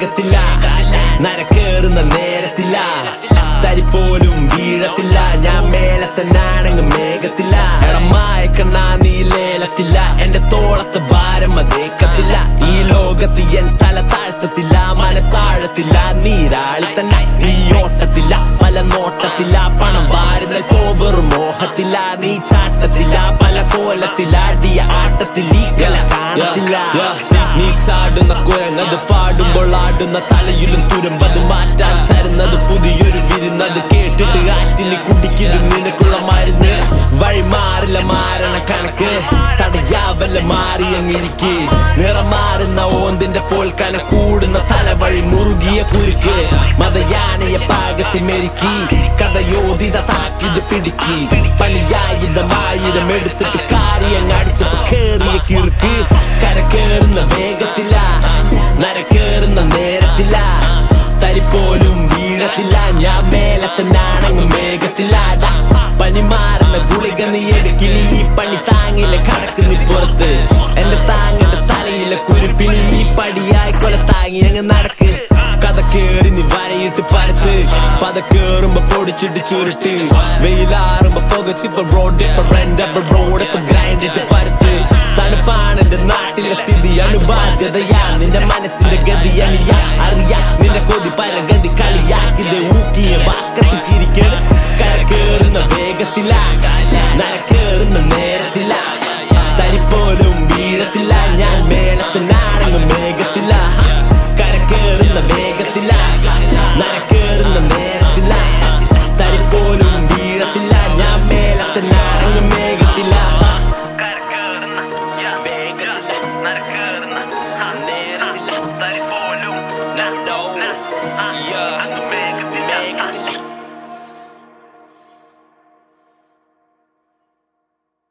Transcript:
വേഗത്തില്ല നരക്കേറുന്ന നേരത്തില്ല തരിപ്പോലും വീഴത്തില്ല ഞാൻ മേലത്തെ നാണങ്ങ് മേഘത്തില്ല എടമായ കണ്ണാ നീ ലേലത്തില്ല എന്റെ തോളത്ത് ഭാരം അതേക്കത്തില്ല ഈ ലോകത്ത് എൻ തല താഴ്ത്തത്തില്ല മനസ്സാഴത്തില്ല നീരാളി തന്നെ നീ ഓട്ടത്തില്ല പല നോട്ടത്തില്ല പണം വാരുന്ന കോവർ മോഹത്തില്ല നീ ചാട്ടത്തില്ല പല കോലത്തില്ല അടിയ ആട്ടത്തിൽ ഈ കല കാണത്തില്ല നീ ചാടുന്ന കുരങ്ങത് പാടുമ്പോൾ ആടുന്ന തലയിലും തുരുമ്പത് മാറ്റാൻ തരുന്നത് പുതിയൊരു വിരുന്നത് കേട്ടിട്ട് ആറ്റി നീ കുടിക്കുന്നത് നിനക്കുള്ള മരുന്ന് വഴി മാറില്ല മാറണ കണക്ക് തടയാവല്ല മാറി അങ്ങിരിക്ക് നിറം മാറുന്ന ഓന്തിന്റെ പോൽ കന കൂടുന്ന തലവഴി മുറുകിയ കുരുക്ക് മതയാനയെ പാകത്തിൽ മെരുക്കി കഥയോധിത താക്കിത് പിടിക്കി പണിയായുധമായുധം എടുത്തിട്ട് കാര്യങ്ങ് അടിച്ചപ്പോ കേറിയ കിറുക്ക് കരക്കേറുന്ന വേഗത്തില നരക്കേറുന്ന നേരത്തില തരിപ്പോലും വീഴത്തില്ല ഞാൻ മേലത്തെ നാണങ്ങ് മേഘത്തില പനി മാറുന്ന ഗുളിക നീ എടുക്കിനി ഈ പണി താങ്ങില്ല കടക്കുന്നി പുറത്ത് എന്റെ താങ്ങന്റെ തലയിലെ കുരുപ്പിനി ഈ പടിയായി കൊല താങ്ങി അങ്ങ് നടക്ക് കഥ കേറി നീ വരയിട്ട് പരത്ത് പത കേറുമ്പോ പൊടിച്ചിട്ട് ചുരുട്ട് വെയിലാറുമ്പോ പുകച്ചിപ്പോ റോഡ് ഡിഫറെന്റ് അപ്പൊ റോഡ് ഇപ്പൊ ഗ്രൈൻഡ് ഇട്ട് പരത്ത് തണുപ്പാണ് എന്റെ നാട്ടിലെ സ്ഥിതി അണുബാധ്യതയാ നിന്റെ മനസ്സിന്റെ ഗതി അണിയാ അറിയാ നിന്റെ കൊതി പരഗതി കളിയാക്കിത് ഊക്കിയ വാക്കത്ത് ചിരിക്കണം കരക്കേറുന്ന വേഗത്തില നരക്കേറുന്ന നേരത്തില തരിപ്പോലും വീഴത്തില്ല ഞാൻ മേലത്ത് നാടങ്ങ് മേഘത്തില കരക്കേറുന്ന വേഗത്തില നരക്കേറുന്ന നേരത്തില തരിപ്പോലും വീഴത്തില്ല ഞാൻ മേലത്ത് നാടങ്ങ് മേഘത്തില കരക്കേറുന്ന വേഗത്തില്ല നരക്കേറുന്ന നേരത്തില്ല തരിപ്പോലും Yeah.